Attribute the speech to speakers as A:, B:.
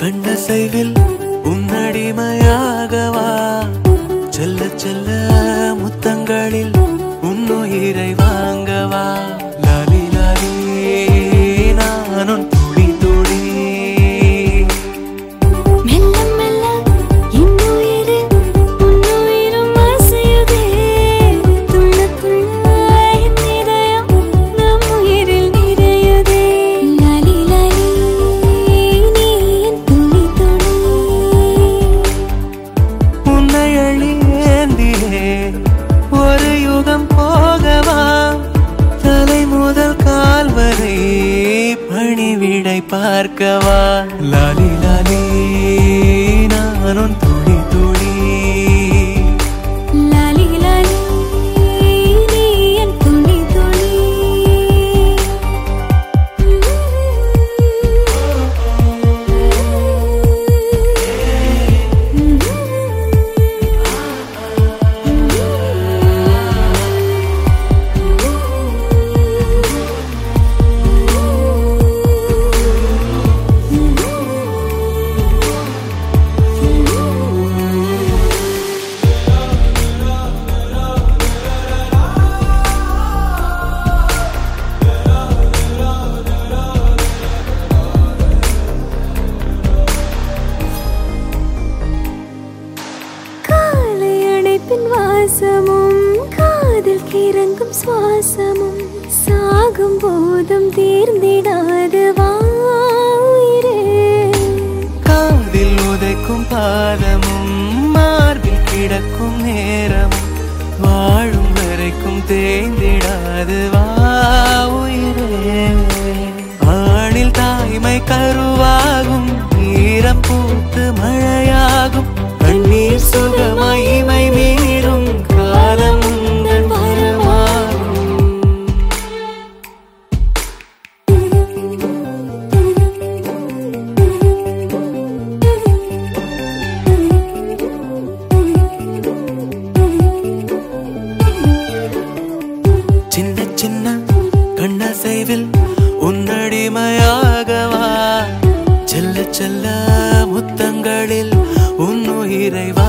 A: கண்ணசைவில் உன்னடிமையாகவா செல்ல செல்ல முத்தங்களில் உன்னுயிரை வாங்கவா லாலி லாலி நானும் துளி துளி
B: மெல்ல மெல்ல இன்னுயிரு உன்னுயிரும் அசையுதே துள்ள துள்ள என் இதயம் நம் உயிரில் நிறையுதே லாலி லாலி நீ என் துளி துளி
A: உன்னை அழியேந்தியே ஒரு யுகம் போகவா தலை முதல் கால் வரை பணிவிடை பார்க்கவா லாலி லாலி நானும் துளி துளி
B: லாலி லாலி நீ என் துளி துளி காலை அணைப்பின் வாசமும் காதில் கிறங்கும் சுவாசமும் சாகும் போதும் தீர்ந்திடாது வா உயிரே
A: காதில் உதைக்கும் பாதமும் மார்பில் கிடக்கும் நேரமும் வாழும் வரைக்கும் தேய்ந்திடாது வா உயிரே ஆணில் தாய்மை கருவாகும் ஈரம் பூத்து மழையாகும் கண்ணீர் சுகமகிமை மீறும் காலம் உந்தன் வரமாகும் சின்ன சின்ன கண்ணசைவில் உன்னடிமையாகவா செல்ல செல்ல முத்தங்களில் உன்னுயிரை வா